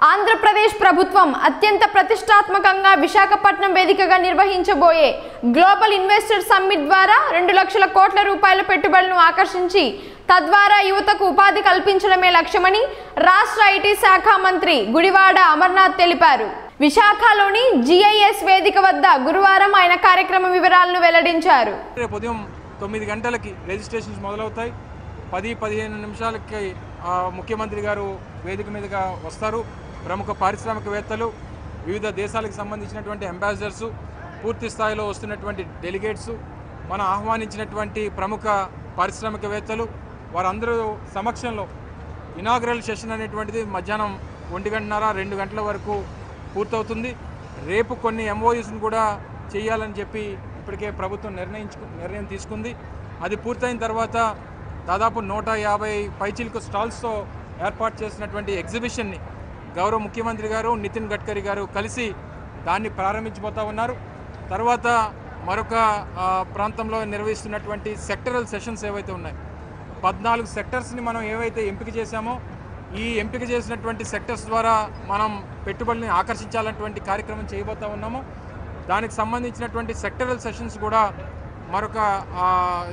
ఆంధ్రప్రదేశ్ ప్రభుత్వం అత్యంత ప్రతిష్టాత్మకంగా విశాఖపట్నం వేదికగా నిర్వహించబోయే గ్లోబల్ ఇన్వెస్టర్ సమ్మిట్ ద్వారా రెండు లక్షల కోట్ల రూపాయల పెట్టుబడులను ఆకర్షించి తద్వారా యువతకు ఉపాధి కల్పించడమే లక్ష్యమని రాష్ట్ర ఐటీ శాఖ మంత్రి గుడివాడ అమర్నాథ్ తెలిపారు విశాఖలోని జిఐఎస్ వేదిక వద్ద గురువారం ఆయన కార్యక్రమ వివరాలను వెల్లడించారు రేపు ఉదయం తొమ్మిది గంటలకి రిజిస్ట్రేషన్స్ మొదలవుతాయి పది పదిహేను నిమిషాలకి ఆ, ముఖ్యమంత్రి గారు వేదిక మీదుగా వస్తారు ప్రముఖ పారిశ్రామికవేత్తలు వివిధ దేశాలకు సంబంధించినటువంటి అంబాసిడర్స్ పూర్తి స్థాయిలో వస్తున్నటువంటి డెలిగేట్స్ మనం ఆహ్వానించినటువంటి ప్రముఖ పారిశ్రామికవేత్తలు వారందరూ సమక్షంలో ఇనాగ్రల్ సెషన్ అనేటువంటిది మధ్యాహ్నం ఒంటి గంటన్నర రెండు గంటల వరకు పూర్తవుతుంది రేపు కొన్ని ఎంఓయూస్ని కూడా చేయాలని చెప్పి ఇప్పటికే ప్రభుత్వం నిర్ణయించు నిర్ణయం తీసుకుంది అది పూర్తయిన తర్వాత దాదాపు నూట యాభై పైచిలకు స్టాల్స్తో ఏర్పాటు చేసినటువంటి ఎగ్జిబిషన్ని గౌరవ ముఖ్యమంత్రి గారు నితిన్ గడ్కరీ గారు కలిసి దాన్ని ప్రారంభించబోతా ఉన్నారు తర్వాత మరొక ఆ, ప్రాంతంలో నిర్వహిస్తున్నటువంటి సెక్టరల్ సెషన్స్ ఏవైతే ఉన్నాయి పద్నాలుగు సెక్టర్స్ని మనం ఏవైతే ఎంపిక చేశామో ఈ ఎంపిక చేసినటువంటి సెక్టర్స్ ద్వారా మనం పెట్టుబడుల్ని ఆకర్షించాలన్నటువంటి కార్యక్రమం చేయబోతా ఉన్నాము దానికి సంబంధించినటువంటి సెక్టరల్ సెషన్స్ కూడా మరొక ఆ,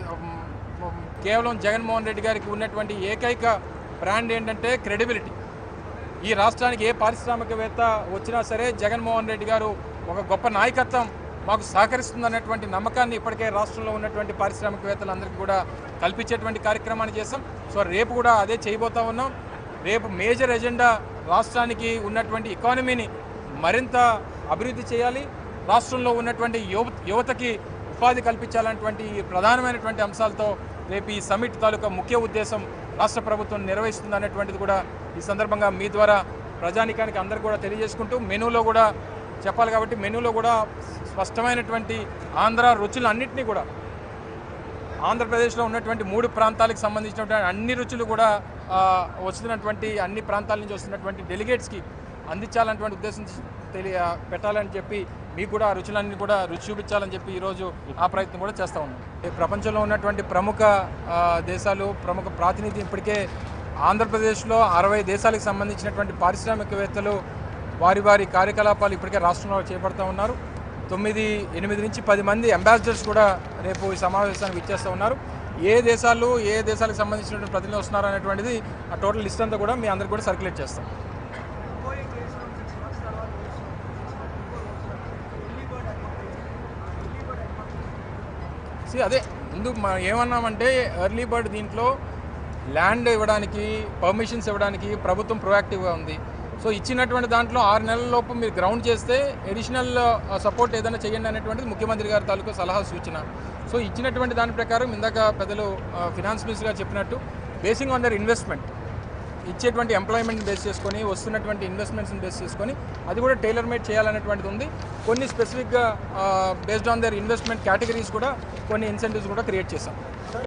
మ్, కేవలం జగన్మోహన్ రెడ్డి గారికి ఉన్నటువంటి ఏకైక బ్రాండ్ ఏంటంటే క్రెడిబిలిటీ ఈ రాష్ట్రానికి ఏ పారిశ్రామికవేత్త వచ్చినా సరే జగన్మోహన్ రెడ్డి గారు ఒక గొప్ప నాయకత్వం మాకు సహకరిస్తుందన్నటువంటి నమ్మకాన్ని ఇప్పటికే రాష్ట్రంలో ఉన్నటువంటి పారిశ్రామికవేత్తలందరికీ కూడా కల్పించేటువంటి కార్యక్రమాన్ని చేస్తాం సో రేపు కూడా అదే చేయబోతా ఉన్నాం రేపు మేజర్ ఎజెండా రాష్ట్రానికి ఉన్నటువంటి ఎకానమీని మరింత అభివృద్ధి చేయాలి రాష్ట్రంలో ఉన్నటువంటి యువ యువతకి ఉపాధి కల్పించాలన్నటువంటి ఈ ప్రధానమైనటువంటి అంశాలతో రేపు ఈ సమిట్ తాలూకా ముఖ్య ఉద్దేశం రాష్ట్ర ప్రభుత్వం నిర్వహిస్తుంది అనేటువంటిది కూడా ఈ సందర్భంగా మీ ద్వారా ప్రజానికానికి అందరికీ కూడా తెలియజేసుకుంటూ మెనూలో కూడా చెప్పాలి కాబట్టి మెనూలో కూడా స్పష్టమైనటువంటి ఆంధ్ర రుచులన్నింటినీ కూడా ఆంధ్రప్రదేశ్లో ఉన్నటువంటి మూడు ప్రాంతాలకు సంబంధించినటువంటి అన్ని రుచులు కూడా ఆ, వస్తున్నటువంటి అన్ని ప్రాంతాల నుంచి వస్తున్నటువంటి డెలిగేట్స్కి అందించాలన్నటువంటి ఉద్దేశం తెలియ పెట్టాలని చెప్పి మీకు కూడా ఆ రుచులన్నీ కూడా రుచి చూపించాలని చెప్పి ఈరోజు ఆ ప్రయత్నం కూడా చేస్తూ ఉన్నాం ఈ ప్రపంచంలో ఉన్నటువంటి ప్రముఖ ఆ, దేశాలు ప్రముఖ ప్రాతినిధ్యం ఇప్పటికే ఆంధ్రప్రదేశ్లో అరవై దేశాలకు సంబంధించినటువంటి పారిశ్రామికవేత్తలు వారి వారి కార్యకలాపాలు ఇప్పటికే రాష్ట్రంలో చేపడుతూ ఉన్నారు తొమ్మిది ఎనిమిది నుంచి పది మంది అంబాసిడర్స్ కూడా రేపు ఈ సమావేశానికి ఇచ్చేస్తూ ఉన్నారు ఏ దేశాలు ఏ దేశాలకు సంబంధించినటువంటి ప్రతినిధులు వస్తున్నారు అనేటువంటిది ఆ టోటల్ లిస్ట్ అంతా కూడా మీ అందరికి కూడా సర్క్యులేట్ చేస్తాం See, అదే ముందు మనం ఏమన్నామంటే ఎర్లీ బర్డ్ దీంట్లో ల్యాండ్ ఇవ్వడానికి పర్మిషన్స్ ఇవ్వడానికి ప్రభుత్వం ప్రొయాక్టివ్గా ఉంది సో ఇచ్చినటువంటి దాంట్లో ఆరు నెలల లోపు మీరు గ్రౌండ్ చేస్తే ఎడిషనల్ సపోర్ట్ ఏదైనా చేయండి అనేటువంటిది ముఖ్యమంత్రి గారి తాలూకు సలహా సూచన సో ఇచ్చినటువంటి దాని ప్రకారం ఇందాక పెద్దలు ఫినాన్స్ మినిస్టర్ గారు చెప్పినట్టు బేసింగ్ ఆన్ దర్ ఇన్వెస్ట్మెంట్ ఇచ్చేటువంటి ఎంప్లాయ్మెంట్ బేస్ చేసుకొని వస్తున్నటువంటి ఇన్వెస్ట్మెంట్స్ని బేస్ చేసుకొని అది కూడా టైలర్ మేడ్ చేయాలనేటువంటిది ఉంది కొన్ని స్పెసిఫిక్గా based on the investment categories కూడా కొన్ని ఇన్సెంటివ్స్ కూడా క్రియేట్ చేశాం